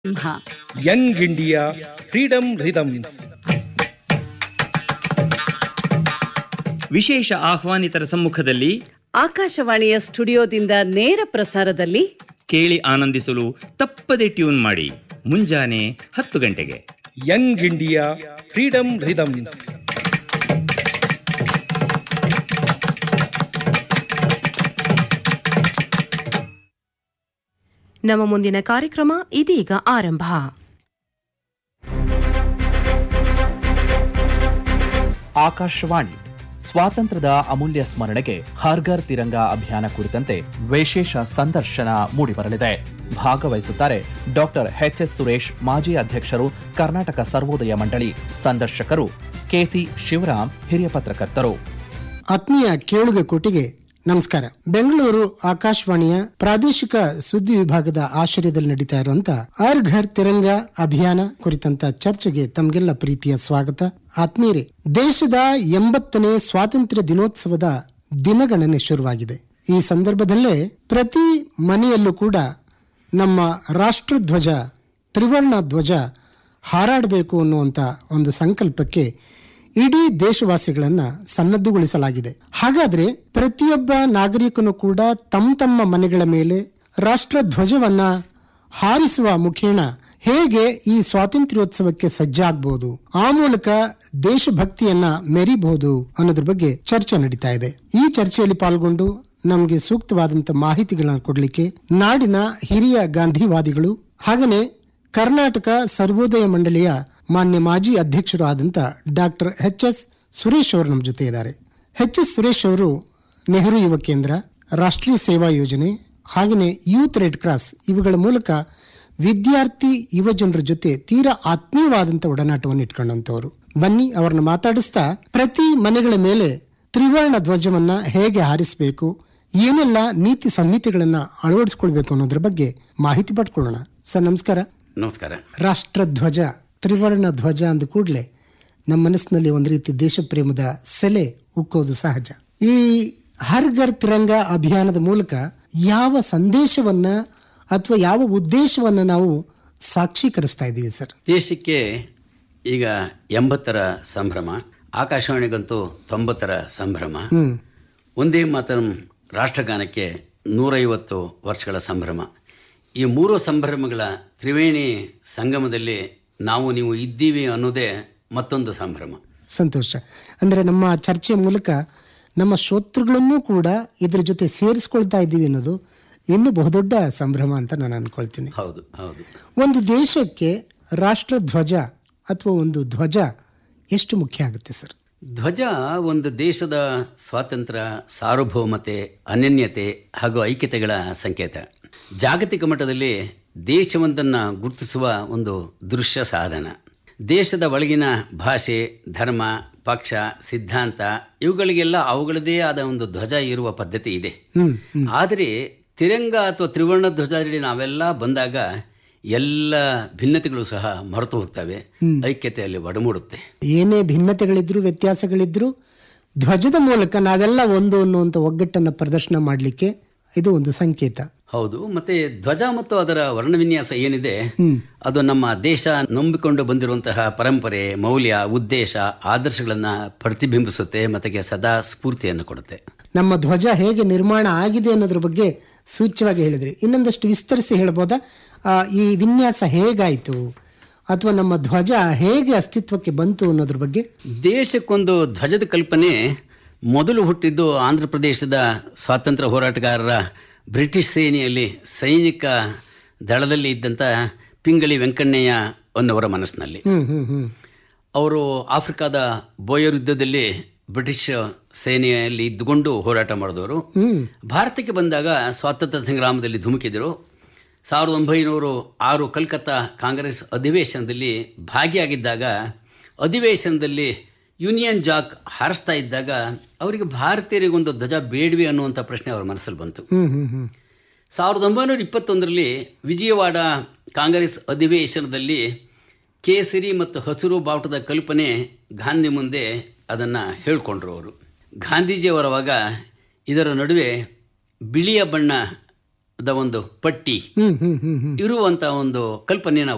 ಹಾ Young India freedom rhythms ವಿಶೇಷ ಆಹ್ವಾನಿತರ ಸಮ್ಮುಖದಲ್ಲಿ ಆಕಾಶವಾಣಿಯ ಸ್ಟುಡಿಯೋದಿಂದ ನೇರ ಪ್ರಸಾರದಲ್ಲಿ ಕೇಳಿ ಆನಂದಿಸಲು ತಪ್ಪದೆ ಟ್ಯೂನ್ ಮಾಡಿ ಮುಂಜಾನೆ ಹತ್ತು ಗಂಟೆಗೆ ಯಂಗ್ ಇಂಡಿಯಾ ಫ್ರೀಡಮ್ ರಿದಮ್ಸ್ ನಮ್ಮ ಮುಂದಿನ ಕಾರ್ಯಕ್ರಮ ಇದೀಗ ಆರಂಭ ಆಕಾಶವಾಣಿ ಸ್ವಾತಂತ್ರ್ಯದ ಅಮೂಲ್ಯ ಸ್ಮರಣೆಗೆ ಹರ್ಘರ್ ತಿರಂಗ ಅಭಿಯಾನ ಕುರಿತಂತೆ ವಿಶೇಷ ಸಂದರ್ಶನ ಮೂಡಿಬರಲಿದೆ ಭಾಗವಹಿಸುತ್ತಾರೆ ಡಾಕ್ಟರ್ ಎಚ್ ಎಸ್ ಸುರೇಶ್ ಮಾಜಿ ಅಧ್ಯಕ್ಷರು ಕರ್ನಾಟಕ ಸರ್ವೋದಯ ಮಂಡಳಿ ಸಂದರ್ಶಕರು ಕೆಸಿ ಶಿವರಾಮ್ ಹಿರಿಯ ಪತ್ರಕರ್ತರು ಆತ್ಮೀಯ ಕೇಳುಗ ಕೋಟಿಗೆ ನಮಸ್ಕಾರ ಬೆಂಗಳೂರು ಆಕಾಶವಾಣಿಯ ಪ್ರಾದೇಶಿಕ ಸುದ್ದಿ ವಿಭಾಗದ ಆಶ್ರಯದಲ್ಲಿ ನಡೀತಾ ಇರುವಂತ ಹರ್ ಘರ್ ತಿರಂಗ ಅಭಿಯಾನ ಕುರಿತಂತ ಚರ್ಚೆಗೆ ತಮಗೆಲ್ಲ ಪ್ರೀತಿಯ ಸ್ವಾಗತ ಆತ್ಮೀಯರೇ ದೇಶದ ಎಂಬತ್ತನೇ ಸ್ವಾತಂತ್ರ್ಯ ದಿನೋತ್ಸವದ ದಿನಗಣನೆ ಶುರುವಾಗಿದೆ ಈ ಸಂದರ್ಭದಲ್ಲೇ ಪ್ರತಿ ಮನೆಯಲ್ಲೂ ಕೂಡ ನಮ್ಮ ರಾಷ್ಟ್ರಧ್ವಜ ತ್ರಿವರ್ಣ ಧ್ವಜ ಹಾರಾಡಬೇಕು ಅನ್ನುವಂತ ಒಂದು ಸಂಕಲ್ಪಕ್ಕೆ ಇಡೀ ದೇಶವಾಸಿಗಳನ್ನ ಸನ್ನದ್ದುಗೊಳಿಸಲಾಗಿದೆ ಹಾಗಾದ್ರೆ ಪ್ರತಿಯೊಬ್ಬ ನಾಗರಿಕನು ಕೂಡ ತಮ್ಮ ತಮ್ಮ ಮನೆಗಳ ಮೇಲೆ ರಾಷ್ಟ್ರ ಧ್ವಜವನ್ನ ಹಾರಿಸುವ ಮುಖೇನ ಹೇಗೆ ಈ ಸ್ವಾತಂತ್ರ್ಯೋತ್ಸವಕ್ಕೆ ಸಜ್ಜಾಗಬಹುದು ಆ ಮೂಲಕ ದೇಶಭಕ್ತಿಯನ್ನ ಮೆರಿಬಹುದು ಅನ್ನೋದ್ರ ಬಗ್ಗೆ ಚರ್ಚೆ ನಡೀತಾ ಇದೆ ಈ ಚರ್ಚೆಯಲ್ಲಿ ಪಾಲ್ಗೊಂಡು ನಮಗೆ ಸೂಕ್ತವಾದಂತ ಮಾಹಿತಿಗಳನ್ನ ಕೊಡಲಿಕ್ಕೆ ನಾಡಿನ ಹಿರಿಯ ಗಾಂಧಿವಾದಿಗಳು ಹಾಗೇನೆ ಕರ್ನಾಟಕ ಸರ್ವೋದಯ ಮಂಡಳಿಯ ಮಾನ್ಯ ಮಾಜಿ ಅಧ್ಯಕ್ಷರು ಆದಂತ ಡಾಕ್ಟರ್ ಎಚ್ ಎಸ್ ಸುರೇಶ್ ಅವರು ನಮ್ಮ ಜೊತೆ ಇದ್ದಾರೆ ಎಚ್ ಎಸ್ ಸುರೇಶ್ ಅವರು ನೆಹರು ಯುವ ಕೇಂದ್ರ ರಾಷ್ಟ್ರೀಯ ಸೇವಾ ಯೋಜನೆ ಹಾಗೆಯೇ ಯೂತ್ ರೆಡ್ ಕ್ರಾಸ್ ಇವುಗಳ ಮೂಲಕ ವಿದ್ಯಾರ್ಥಿ ಯುವ ಜನರ ಜೊತೆ ತೀರಾ ಆತ್ಮೀಯವಾದಂತ ಒಡನಾಟವನ್ನು ಇಟ್ಕೊಂಡಂತವರು ಬನ್ನಿ ಅವರನ್ನ ಮಾತಾಡಿಸ್ತಾ ಪ್ರತಿ ಮನೆಗಳ ಮೇಲೆ ತ್ರಿವರ್ಣ ಧ್ವಜವನ್ನ ಹೇಗೆ ಹಾರಿಸಬೇಕು ಏನೆಲ್ಲ ನೀತಿ ಸಂಹಿತೆಗಳನ್ನ ಅಳವಡಿಸಿಕೊಳ್ಬೇಕು ಅನ್ನೋದ್ರ ಬಗ್ಗೆ ಮಾಹಿತಿ ಪಡ್ಕೊಳ್ಳೋಣ ಸರ್ ನಮಸ್ಕಾರ ನಮಸ್ಕಾರ ರಾಷ್ಟ್ರಧ್ವಜ ತ್ರಿವರ್ಣ ಧ್ವಜ ಅಂದ ಕೂಡಲೇ ನಮ್ಮ ಮನಸ್ಸಿನಲ್ಲಿ ಒಂದು ರೀತಿ ದೇಶ ಪ್ರೇಮದ ಸೆಲೆ ಉಕ್ಕೋದು ಸಹಜ ಈ ಹರ್ ಘರ್ ತಿರಂಗ ಅಭಿಯಾನದ ಮೂಲಕ ಯಾವ ಸಂದೇಶವನ್ನ ಅಥವಾ ಯಾವ ಉದ್ದೇಶವನ್ನ ನಾವು ಸಾಕ್ಷೀಕರಿಸ್ತಾ ಇದ್ದೀವಿ ಸರ್ ದೇಶಕ್ಕೆ ಈಗ ಎಂಬತ್ತರ ಸಂಭ್ರಮ ಆಕಾಶವಾಣಿಗಂತೂ ತೊಂಬತ್ತರ ಸಂಭ್ರಮ ಒಂದೇ ಮಾತರಂ ರಾಷ್ಟ್ರಗಾನಕ್ಕೆ ನೂರೈವತ್ತು ವರ್ಷಗಳ ಸಂಭ್ರಮ ಈ ಮೂರು ಸಂಭ್ರಮಗಳ ತ್ರಿವೇಣಿ ಸಂಗಮದಲ್ಲಿ ನಾವು ನೀವು ಇದ್ದೀವಿ ಅನ್ನೋದೇ ಮತ್ತೊಂದು ಸಂಭ್ರಮ ಸಂತೋಷ ಅಂದ್ರೆ ನಮ್ಮ ಚರ್ಚೆಯ ಮೂಲಕ ನಮ್ಮ ಶ್ರೋತೃಗಳನ್ನೂ ಕೂಡ ಇದ್ರ ಜೊತೆ ಸೇರಿಸ್ಕೊಳ್ತಾ ಇದ್ದೀವಿ ಅನ್ನೋದು ಇನ್ನು ಬಹುದೊಡ್ಡ ಸಂಭ್ರಮ ಅಂತ ನಾನು ಅನ್ಕೊಳ್ತೀನಿ ಹೌದು ಹೌದು ಒಂದು ದೇಶಕ್ಕೆ ರಾಷ್ಟ್ರ ಧ್ವಜ ಅಥವಾ ಒಂದು ಧ್ವಜ ಎಷ್ಟು ಮುಖ್ಯ ಆಗುತ್ತೆ ಸರ್ ಧ್ವಜ ಒಂದು ದೇಶದ ಸ್ವಾತಂತ್ರ್ಯ ಸಾರ್ವಭೌಮತೆ ಅನನ್ಯತೆ ಹಾಗೂ ಐಕ್ಯತೆಗಳ ಸಂಕೇತ ಜಾಗತಿಕ ಮಟ್ಟದಲ್ಲಿ ದೇಶವೊಂದನ್ನು ಗುರುತಿಸುವ ಒಂದು ದೃಶ್ಯ ಸಾಧನ ದೇಶದ ಒಳಗಿನ ಭಾಷೆ ಧರ್ಮ ಪಕ್ಷ ಸಿದ್ಧಾಂತ ಇವುಗಳಿಗೆಲ್ಲ ಅವುಗಳದೇ ಆದ ಒಂದು ಧ್ವಜ ಇರುವ ಪದ್ಧತಿ ಇದೆ ಆದರೆ ತಿರಂಗ ಅಥವಾ ತ್ರಿವರ್ಣ ಧ್ವಜದಲ್ಲಿ ನಾವೆಲ್ಲ ಬಂದಾಗ ಎಲ್ಲ ಭಿನ್ನತೆಗಳು ಸಹ ಮರೆತು ಹೋಗ್ತವೆ ಐಕ್ಯತೆಯಲ್ಲಿ ಒಡಮೂಡುತ್ತೆ ಏನೇ ಭಿನ್ನತೆಗಳಿದ್ರು ವ್ಯತ್ಯಾಸಗಳಿದ್ರು ಧ್ವಜದ ಮೂಲಕ ನಾವೆಲ್ಲ ಒಂದು ಅನ್ನುವಂಥ ಒಗ್ಗಟ್ಟನ್ನು ಪ್ರದರ್ಶನ ಮಾಡಲಿಕ್ಕೆ ಇದು ಒಂದು ಸಂಕೇತ ಹೌದು ಮತ್ತೆ ಧ್ವಜ ಮತ್ತು ಅದರ ವರ್ಣವಿನ್ಯಾಸ ಏನಿದೆ ಅದು ನಮ್ಮ ದೇಶ ನಂಬಿಕೊಂಡು ಬಂದಿರುವಂತಹ ಪರಂಪರೆ ಮೌಲ್ಯ ಉದ್ದೇಶ ಆದರ್ಶಗಳನ್ನ ಪ್ರತಿಬಿಂಬಿಸುತ್ತೆ ಮತ್ತೆ ಸದಾ ಸ್ಫೂರ್ತಿಯನ್ನು ಕೊಡುತ್ತೆ ನಮ್ಮ ಧ್ವಜ ಹೇಗೆ ನಿರ್ಮಾಣ ಆಗಿದೆ ಅನ್ನೋದ್ರ ಬಗ್ಗೆ ಸೂಚ್ಯವಾಗಿ ಹೇಳಿದ್ರಿ ಇನ್ನೊಂದಷ್ಟು ವಿಸ್ತರಿಸಿ ಹೇಳ್ಬೋದಾ ಆ, ಈ ವಿನ್ಯಾಸ ಹೇಗಾಯಿತು ಅಥವಾ ನಮ್ಮ ಧ್ವಜ ಹೇಗೆ ಅಸ್ತಿತ್ವಕ್ಕೆ ಬಂತು ಅನ್ನೋದ್ರ ಬಗ್ಗೆ ದೇಶಕ್ಕೊಂದು ಧ್ವಜದ ಕಲ್ಪನೆ ಮೊದಲು ಹುಟ್ಟಿದ್ದು ಆಂಧ್ರ ಪ್ರದೇಶದ ಸ್ವಾತಂತ್ರ್ಯ ಹೋರಾಟಗಾರರ ಬ್ರಿಟಿಷ್ ಸೇನೆಯಲ್ಲಿ ಸೈನಿಕ ದಳದಲ್ಲಿ ಇದ್ದಂಥ ಪಿಂಗಳಿ ವೆಂಕಣ್ಣಯ್ಯ ಅನ್ನೋರ ಮನಸ್ಸಿನಲ್ಲಿ ಹ್ಮ್ ಹ್ಮ್ ಹ್ಮ್ ಅವರು ಆಫ್ರಿಕಾದ ಬೋಯರ್ ಯುದ್ಧದಲ್ಲಿ ಬ್ರಿಟಿಷ್ ಸೇನೆಯಲ್ಲಿ ಇದ್ದುಕೊಂಡು ಹೋರಾಟ ಮಾಡಿದವರು ಭಾರತಕ್ಕೆ ಬಂದಾಗ ಸ್ವಾತಂತ್ರ್ಯ ಸಂಗ್ರಾಮದಲ್ಲಿ ಧುಮುಕಿದರು ಸಾವಿರದ ಒಂಬೈನೂರು ಆರು ಕಲ್ಕತ್ತಾ ಕಾಂಗ್ರೆಸ್ ಅಧಿವೇಶನದಲ್ಲಿ ಭಾಗಿಯಾಗಿದ್ದಾಗ ಅಧಿವೇಶನದಲ್ಲಿ ಯೂನಿಯನ್ ಜಾಕ್ ಹಾರಿಸ್ತಾ ಇದ್ದಾಗ ಅವರಿಗೆ ಭಾರತೀಯರಿಗೊಂದು ಧ್ವಜ ಬೇಡವೆ ಅನ್ನುವಂಥ ಪ್ರಶ್ನೆ ಅವರ ಮನಸ್ಸಲ್ಲಿ ಬಂತು ಹ್ಮ್ ಹ್ಮ್ ಹ್ಮ್ ಸಾವಿರದ ಒಂಬೈನೂರ ಇಪ್ಪತ್ತೊಂದರಲ್ಲಿ ವಿಜಯವಾಡ ಕಾಂಗ್ರೆಸ್ ಅಧಿವೇಶನದಲ್ಲಿ ಕೇಸರಿ ಮತ್ತು ಹಸಿರು ಬಾವುಟದ ಕಲ್ಪನೆ ಗಾಂಧಿ ಮುಂದೆ ಅದನ್ನು ಹೇಳಿಕೊಂಡ್ರು ಅವರು ಗಾಂಧೀಜಿಯವರವಾಗ ಇದರ ನಡುವೆ ಬಿಳಿಯ ಬಣ್ಣದ ಒಂದು ಪಟ್ಟಿ ಹ್ಮ್ ಹ್ಮ್ ಹ್ಮ್ ಹ್ಮ್ ಇರುವಂಥ ಒಂದು ಕಲ್ಪನೆಯನ್ನು